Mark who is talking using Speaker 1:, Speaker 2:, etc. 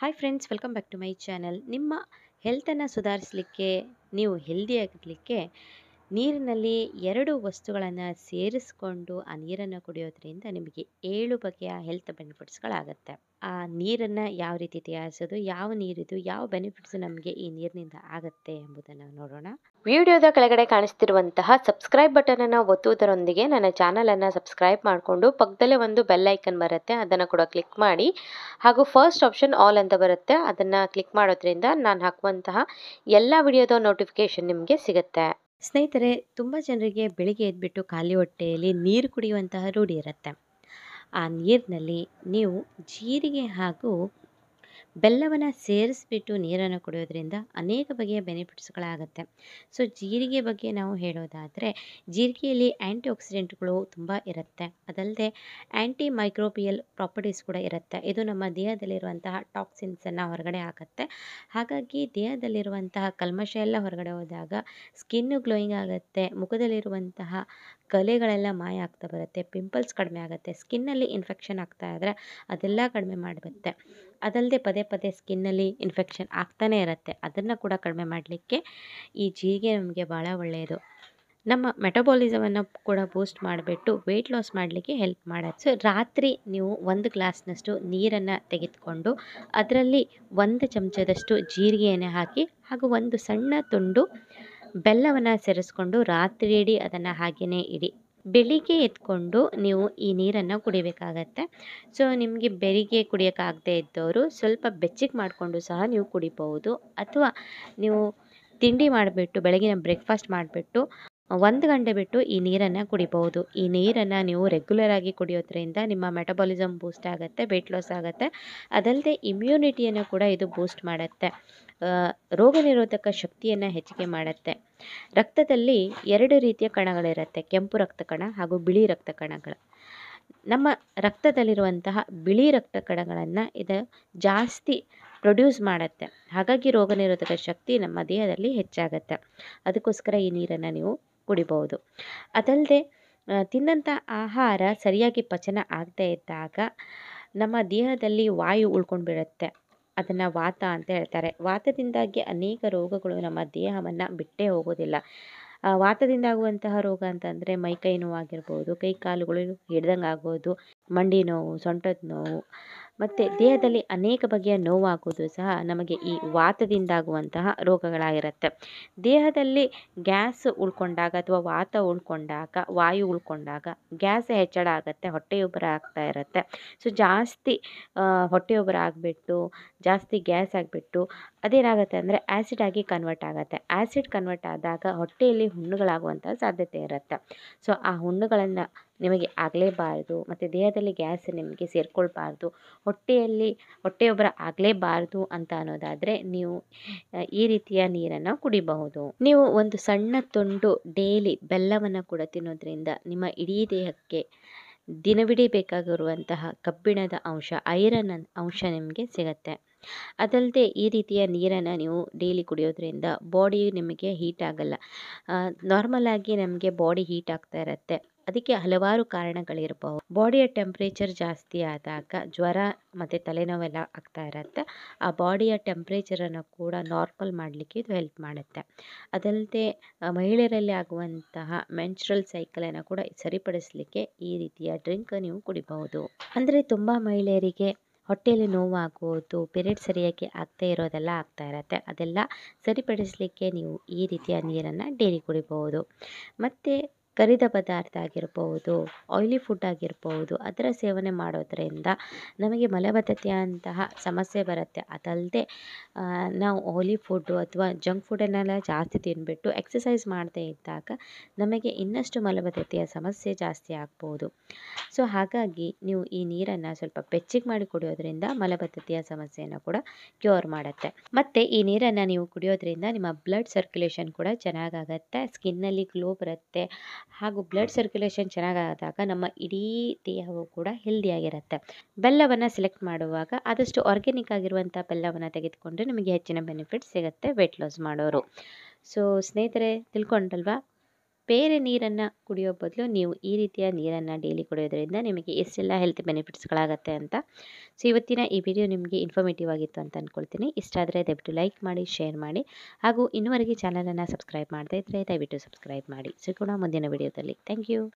Speaker 1: hi friends welcome back to my channel ನಿಮ್ಮ ಹೆಲ್ತನ್ನು ಸುಧಾರಿಸಲಿಕ್ಕೆ ನೀವು ಹೆಲ್ದಿಯಾಗಿರಲಿಕ್ಕೆ ನೀರಿನಲ್ಲಿ ಎರಡು ವಸ್ತುಗಳನ್ನು ಸೇರಿಸ್ಕೊಂಡು ಆ ನೀರನ್ನು ಕುಡಿಯೋದ್ರಿಂದ ನಿಮಗೆ ಏಳು ಬಗೆಯ ಹೆಲ್ತ್ ಬೆನಿಫಿಟ್ಸ್ಗಳಾಗತ್ತೆ ಆ ನೀರನ್ನು ಯಾವ ರೀತಿ ತಯಾರಿಸೋದು ಯಾವ ನೀರಿದು ಯಾವ ಬೆನಿಫಿಟ್ಸ್ ನಮಗೆ ಈ ನೀರಿನಿಂದ ಆಗುತ್ತೆ ಎಂಬುದನ್ನು ನೋಡೋಣ
Speaker 2: ವಿಡಿಯೋದ ಕೆಳಗಡೆ ಕಾಣಿಸ್ತಿರುವಂತಹ ಸಬ್ಸ್ಕ್ರೈಬ್ ಬಟನ್ ಅನ್ನು ಒತ್ತುವುದರೊಂದಿಗೆ ನನ್ನ ಚಾನಲ್ ಅನ್ನು ಸಬ್ಸ್ಕ್ರೈಬ್ ಮಾಡಿಕೊಂಡು ಪಕ್ಕದಲ್ಲೇ ಒಂದು ಬೆಲ್ ಐಕನ್ ಬರುತ್ತೆ ಅದನ್ನು ಕೂಡ ಕ್ಲಿಕ್ ಮಾಡಿ ಹಾಗೂ ಫಸ್ಟ್ ಆಪ್ಷನ್ ಆಲ್ ಅಂತ ಬರುತ್ತೆ ಅದನ್ನು ಕ್ಲಿಕ್ ಮಾಡೋದ್ರಿಂದ ನಾನು ಹಾಕುವಂತಹ ಎಲ್ಲ ವಿಡಿಯೋದ ನೋಟಿಫಿಕೇಶನ್ ನಿಮಗೆ ಸಿಗುತ್ತೆ
Speaker 1: ಸ್ನೇಹಿತರೆ ತುಂಬ ಜನರಿಗೆ ಬೆಳಿಗ್ಗೆ ಎದ್ಬಿಟ್ಟು ಖಾಲಿ ಹೊಟ್ಟೆಯಲ್ಲಿ ನೀರು ಕುಡಿಯುವಂತಹ ರೂಢಿ ಇರುತ್ತೆ ಆ ನೀರಿನಲ್ಲಿ ನೀವು ಜೀರಿಗೆ ಹಾಗೂ ಬೆಲ್ಲವನ್ನು ಸೇರಿಸ್ಬಿಟ್ಟು ನೀರನ್ನು ಕುಡಿಯೋದ್ರಿಂದ ಅನೇಕ ಬಗೆಯ ಬೆನಿಫಿಟ್ಸ್ಗಳಾಗುತ್ತೆ ಸೊ ಜೀರಿಗೆ ಬಗ್ಗೆ ನಾವು ಹೇಳೋದಾದರೆ ಜೀರಿಗೆಯಲ್ಲಿ ಆ್ಯಂಟಿ ಆಕ್ಸಿಡೆಂಟ್ಗಳು ತುಂಬ ಇರುತ್ತೆ ಅದಲ್ಲದೆ ಆ್ಯಂಟಿ ಮೈಕ್ರೋಬಿಯಲ್ ಪ್ರಾಪರ್ಟೀಸ್ ಕೂಡ ಇರುತ್ತೆ ಇದು ನಮ್ಮ ದೇಹದಲ್ಲಿರುವಂತಹ ಟಾಕ್ಸಿನ್ಸನ್ನು ಹೊರಗಡೆ ಹಾಕುತ್ತೆ ಹಾಗಾಗಿ ದೇಹದಲ್ಲಿರುವಂತಹ ಕಲ್ಮಶ ಎಲ್ಲ ಹೊರಗಡೆ ಹೋದಾಗ ಸ್ಕಿನ್ನು ಗ್ಲೋಯಿಂಗ್ ಆಗುತ್ತೆ ಮುಖದಲ್ಲಿರುವಂತಹ ಕಲೆಗಳೆಲ್ಲ ಮಾಯ ಆಗ್ತಾ ಬರುತ್ತೆ ಪಿಂಪಲ್ಸ್ ಕಡಿಮೆ ಆಗುತ್ತೆ ಸ್ಕಿನ್ನಲ್ಲಿ ಇನ್ಫೆಕ್ಷನ್ ಆಗ್ತಾ ಇದ್ದರೆ ಅದೆಲ್ಲ ಕಡಿಮೆ ಮಾಡುತ್ತೆ ಅದಲ್ಲದೆ ಪದೇ ಪದೇ ಸ್ಕಿನ್ನಲ್ಲಿ ಇನ್ಫೆಕ್ಷನ್ ಆಗ್ತಾನೇ ಇರುತ್ತೆ ಅದನ್ನು ಕೂಡ ಕಡಿಮೆ ಮಾಡಲಿಕ್ಕೆ ಈ ಜೀರಿಗೆ ನಮಗೆ ಭಾಳ ಒಳ್ಳೆಯದು ನಮ್ಮ ಮೆಟಬಾಲಿಸಮನ್ನು ಕೂಡ ಬೂಸ್ಟ್ ಮಾಡಿಬಿಟ್ಟು ವೆಯ್ಟ್ ಲಾಸ್ ಮಾಡಲಿಕ್ಕೆ ಹೆಲ್ಪ್ ಮಾಡುತ್ತೆ ಸೊ ರಾತ್ರಿ ನೀವು ಒಂದು ಗ್ಲಾಸ್ನಷ್ಟು ನೀರನ್ನು ತೆಗೆದುಕೊಂಡು ಅದರಲ್ಲಿ ಒಂದು ಚಮಚದಷ್ಟು ಜೀರಿಗೆಯನ್ನು ಹಾಕಿ ಹಾಗೂ ಒಂದು ಸಣ್ಣ ತುಂಡು ಬೆಲ್ಲವನ್ನು ಸೇರಿಸ್ಕೊಂಡು ರಾತ್ರಿ ಇಡೀ ಅದನ್ನು ಹಾಗೆಯೇ ಇಡಿ ಬೆಳಿಗ್ಗೆ ಎತ್ಕೊಂಡು ನೀವು ಈ ನೀರನ್ನು ಕುಡಿಬೇಕಾಗತ್ತೆ ಸೊ ನಿಮಗೆ ಬೆಳಿಗ್ಗೆ ಕುಡಿಯೋಕ್ಕಾಗದೇ ಇದ್ದವರು ಸ್ವಲ್ಪ ಬೆಚ್ಚಗೆ ಮಾಡಿಕೊಂಡು ಸಹ ನೀವು ಕುಡಿಬಹುದು ಅಥವಾ ನೀವು ತಿಂಡಿ ಮಾಡಿಬಿಟ್ಟು ಬೆಳಗಿನ ಬ್ರೇಕ್ಫಾಸ್ಟ್ ಮಾಡಿಬಿಟ್ಟು ಒಂದು ಗಂಟೆ ಬಿಟ್ಟು ಈ ನೀರನ್ನು ಕುಡಿಬಹುದು ಈ ನೀರನ್ನು ನೀವು ರೆಗ್ಯುಲರ್ ಆಗಿ ಕುಡಿಯೋದ್ರಿಂದ ನಿಮ್ಮ ಮೆಟಬಾಲಿಸಮ್ ಬೂಸ್ಟ್ ಆಗುತ್ತೆ ವೆಯ್ಟ್ ಲಾಸ್ ಆಗುತ್ತೆ ಅದಲ್ಲದೆ ಇಮ್ಯುನಿಟಿಯನ್ನು ಕೂಡ ಇದು ಬೂಸ್ಟ್ ಮಾಡುತ್ತೆ ರೋಗ ನಿರೋಧಕ ಶಕ್ತಿಯನ್ನು ಹೆಚ್ಚಿಗೆ ಮಾಡುತ್ತೆ ರಕ್ತದಲ್ಲಿ ಎರಡು ರೀತಿಯ ಕಣಗಳಿರುತ್ತೆ ಕೆಂಪು ರಕ್ತ ಕಣ ಹಾಗೂ ಬಿಳಿ ರಕ್ತ ಕಣಗಳು ನಮ್ಮ ರಕ್ತದಲ್ಲಿರುವಂತಹ ಬಿಳಿ ರಕ್ತ ಕಣಗಳನ್ನು ಇದು ಜಾಸ್ತಿ ಪ್ರೊಡ್ಯೂಸ್ ಮಾಡುತ್ತೆ ಹಾಗಾಗಿ ರೋಗ ನಿರೋಧಕ ಶಕ್ತಿ ನಮ್ಮ ದೇಹದಲ್ಲಿ ಹೆಚ್ಚಾಗುತ್ತೆ ಅದಕ್ಕೋಸ್ಕರ ಈ ನೀರನ್ನು ನೀವು ಕುಡಿಬೋದು ಅದಲ್ಲದೆ ತಿಂದಂಥ ಆಹಾರ ಸರಿಯಾಗಿ ಪಚನ ಆಗದೇ ಇದ್ದಾಗ ನಮ್ಮ ದೇಹದಲ್ಲಿ ವಾಯು ಉಳ್ಕೊಂಡು ಬಿಡುತ್ತೆ ಅದನ್ನು ವಾತ ಅಂತ ಹೇಳ್ತಾರೆ ವಾತದಿಂದಾಗಿ ಅನೇಕ ರೋಗಗಳು ನಮ್ಮ ದೇಹವನ್ನು ಬಿಟ್ಟೇ ಹೋಗೋದಿಲ್ಲ ವಾತದಿಂದ ಆಗುವಂತಹ ರೋಗ ಅಂತಂದರೆ ಮೈಕೈ ನೋವಾಗಿರ್ಬೋದು ಕೈ ಕಾಲುಗಳು ಹಿಡ್ದಂಗೆ ಆಗೋದು ಮಂಡಿ ನೋವು ಸೊಂಟದ ನೋವು ಮತ್ತು ದೇಹದಲ್ಲಿ ಅನೇಕ ಬಗೆಯ ನೋವಾಗೋದು ಸಹ ನಮಗೆ ಈ ವಾತದಿಂದಾಗುವಂತಹ ರೋಗಗಳಾಗಿರುತ್ತೆ ದೇಹದಲ್ಲಿ ಗ್ಯಾಸ್ ಉಳ್ಕೊಂಡಾಗ ಅಥವಾ ವಾತ ಉಳ್ಕೊಂಡಾಗ ವಾಯು ಉಳ್ಕೊಂಡಾಗ ಗ್ಯಾಸ್ ಹೆಚ್ಚಳ ಆಗುತ್ತೆ ಹೊಟ್ಟೆಯುಬ್ಬರ ಆಗ್ತಾ ಇರುತ್ತೆ ಸೊ ಜಾಸ್ತಿ ಹೊಟ್ಟೆಯುಬ್ಬರ ಆಗಿಬಿಟ್ಟು ಜಾಸ್ತಿ ಗ್ಯಾಸ್ ಆಗಿಬಿಟ್ಟು ಅದೇನಾಗುತ್ತೆ ಅಂದರೆ ಆ್ಯಸಿಡ್ ಆಗಿ ಕನ್ವರ್ಟ್ ಆಗುತ್ತೆ ಆ್ಯಸಿಡ್ ಕನ್ವರ್ಟ್ ಆದಾಗ ಹೊಟ್ಟೆಯಲ್ಲಿ ಹುಣ್ಣುಗಳಾಗುವಂಥ ಸಾಧ್ಯತೆ ಇರುತ್ತೆ ಸೊ ಆ ಹುಣ್ಣುಗಳನ್ನು ನಿಮಗೆ ಆಗಲೇಬಾರ್ದು ಮತ್ತು ದೇಹದಲ್ಲಿ ಗ್ಯಾಸ್ ನಿಮಗೆ ಸೇರಿಕೊಳ್ಬಾರ್ದು ಹೊಟ್ಟೆಯಲ್ಲಿ ಹೊಟ್ಟೆಯೊಬ್ಬರ ಆಗಲೇಬಾರ್ದು ಅಂತ ಅನ್ನೋದಾದರೆ ನೀವು ಈ ರೀತಿಯ ನೀರನ್ನು ಕುಡಿಬಹುದು ನೀವು ಒಂದು ಸಣ್ಣ ತುಂಡು ಡೈಲಿ ಬೆಲ್ಲವನ್ನು ಕೂಡ ತಿನ್ನೋದ್ರಿಂದ ನಿಮ್ಮ ಇಡೀ ದೇಹಕ್ಕೆ ದಿನವಿಡೀ ಬೇಕಾಗಿರುವಂತಹ ಕಬ್ಬಿಣದ ಅಂಶ ಐರನ್ ಅಂಶ ನಿಮಗೆ ಸಿಗುತ್ತೆ ಅದಲ್ಲದೆ ಈ ರೀತಿಯ ನೀರನ್ನು ನೀವು ಡೈಲಿ ಕುಡಿಯೋದ್ರಿಂದ ಬಾಡಿ ನಿಮಗೆ ಹೀಟ್ ಆಗಲ್ಲ ನಾರ್ಮಲ್ ಆಗಿ ನಮಗೆ ಬಾಡಿ ಹೀಟ್ ಆಗ್ತಾ ಇರುತ್ತೆ ಅದಕ್ಕೆ ಹಲವಾರು ಕಾರಣಗಳಿರಬಹುದು ಬಾಡಿಯ ಟೆಂಪ್ರೇಚರ್ ಜಾಸ್ತಿ ಆದಾಗ ಜ್ವರ ಮತ್ತು ತಲೆನೋವೆಲ್ಲ ಆಗ್ತಾ ಇರುತ್ತೆ ಆ ಬಾಡಿಯ ಟೆಂಪ್ರೇಚರನ್ನು ಕೂಡ ನಾರ್ಮಲ್ ಮಾಡಲಿಕ್ಕೆ ಇದು ಹೆಲ್ಪ್ ಮಾಡುತ್ತೆ ಅದಲ್ಲದೆ ಮಹಿಳೆಯರಲ್ಲಿ ಆಗುವಂತಹ ಮೆನ್ಸ್ಟ್ರಲ್ ಸೈಕಲನ್ನು ಕೂಡ ಸರಿಪಡಿಸಲಿಕ್ಕೆ ಈ ರೀತಿಯ ಡ್ರಿಂಕ್ ನೀವು ಕುಡಿಬಹುದು ಅಂದರೆ ತುಂಬ ಮಹಿಳೆಯರಿಗೆ ಹೊಟ್ಟೆಯಲ್ಲಿ ನೋವಾಗೋದು ಪೀರಿಯಡ್ ಸರಿಯಾಗಿ ಆಗದೇ ಇರೋದೆಲ್ಲ ಆಗ್ತಾ ಇರುತ್ತೆ ಅದೆಲ್ಲ ಸರಿಪಡಿಸಲಿಕ್ಕೆ ನೀವು ಈ ರೀತಿಯ ನೀರನ್ನು ಡೈಲಿ ಕುಡಿಬಹುದು ಮತ್ತು ಕರಿದ ಪದಾರ್ಥ ಆಗಿರ್ಬೋದು ಆಯ್ಲಿ ಫುಡ್ ಆಗಿರ್ಬೋದು ಅದರ ಸೇವನೆ ಮಾಡೋದರಿಂದ ನಮಗೆ ಮಲಬದ್ಧತೆಯಂತಹ ಸಮಸ್ಯೆ ಬರುತ್ತೆ ಅದಲ್ಲದೆ ನಾವು ಆಯ್ಲಿ ಫುಡ್ಡು ಅಥವಾ ಜಂಕ್ ಫುಡನ್ನೆಲ್ಲ ಜಾಸ್ತಿ ತಿಂದುಬಿಟ್ಟು ಎಕ್ಸಸೈಸ್ ಮಾಡದೇ ಇದ್ದಾಗ ನಮಗೆ ಇನ್ನಷ್ಟು ಮಲಬದ್ಧತೆಯ ಸಮಸ್ಯೆ ಜಾಸ್ತಿ ಆಗ್ಬೋದು ಸೊ ಹಾಗಾಗಿ ನೀವು ಈ ನೀರನ್ನು ಸ್ವಲ್ಪ ಬೆಚ್ಚಗೆ ಮಾಡಿ ಕುಡಿಯೋದ್ರಿಂದ ಮಲಬದ್ಧತೆಯ ಸಮಸ್ಯೆಯನ್ನು ಕೂಡ ಕ್ಯೂರ್ ಮಾಡುತ್ತೆ ಮತ್ತು ಈ ನೀರನ್ನು ನೀವು ಕುಡಿಯೋದ್ರಿಂದ ನಿಮ್ಮ ಬ್ಲಡ್ ಸರ್ಕ್ಯುಲೇಷನ್ ಕೂಡ ಚೆನ್ನಾಗಾಗತ್ತೆ ಸ್ಕಿನ್ನಲ್ಲಿ ಗ್ಲೋ ಬರುತ್ತೆ ಹಾಗೂ ಬ್ಲಡ್ ಸರ್ಕ್ಯುಲೇಷನ್ ಚೆನ್ನಾಗಾದಾಗ ನಮ್ಮ ಇಡೀ ದೇಹವು ಕೂಡ ಹೆಲ್ದಿಯಾಗಿರುತ್ತೆ ಬೆಲ್ಲವನ್ನು ಸೆಲೆಕ್ಟ್ ಮಾಡುವಾಗ ಆದಷ್ಟು ಆರ್ಗ್ಯಾನಿಕ್ ಆಗಿರುವಂಥ ಬೆಲ್ಲವನ್ನು ತೆಗೆದುಕೊಂಡ್ರೆ ನಿಮಗೆ ಹೆಚ್ಚಿನ ಬೆನಿಫಿಟ್ ಸಿಗುತ್ತೆ ವೆಯ್ಟ್ ಲಾಸ್ ಮಾಡೋರು ಸೊ ಸ್ನೇಹಿತರೆ ತಿಳ್ಕೊಂಡಲ್ವಾ ಬೇರೆ ನೀರನ್ನು ಕುಡಿಯೋ ಬದಲು ನೀವು ಈ ರೀತಿಯ ನೀರನ್ನು ಡೈಲಿ ಕುಡಿಯೋದ್ರಿಂದ ನಿಮಗೆ ಎಷ್ಟೆಲ್ಲ ಹೆಲ್ತ್ ಬೆನಿಫಿಟ್ಸ್ಗಳಾಗತ್ತೆ ಅಂತ ಸೊ ಇವತ್ತಿನ ಈ ವಿಡಿಯೋ ನಿಮಗೆ ಇನ್ಫಾರ್ಮೇಟಿವ್ ಆಗಿತ್ತು ಅಂತ ಅಂದ್ಕೊಳ್ತೀನಿ ಇಷ್ಟ ಆದರೆ ದಯವಿಟ್ಟು ಲೈಕ್ ಮಾಡಿ ಶೇರ್ ಮಾಡಿ ಹಾಗೂ ಇನ್ನುವರೆಗೆ ಚಾನಲನ್ನು ಸಬ್ಸ್ಕ್ರೈಬ್ ಮಾಡದೇ ಇದ್ದರೆ ದಯವಿಟ್ಟು ಸಬ್ಸ್ಕ್ರೈಬ್ ಮಾಡಿ ಸಿಗೋಣ ಮುಂದಿನ ವಿಡಿಯೋದಲ್ಲಿ ಥ್ಯಾಂಕ್ ಯು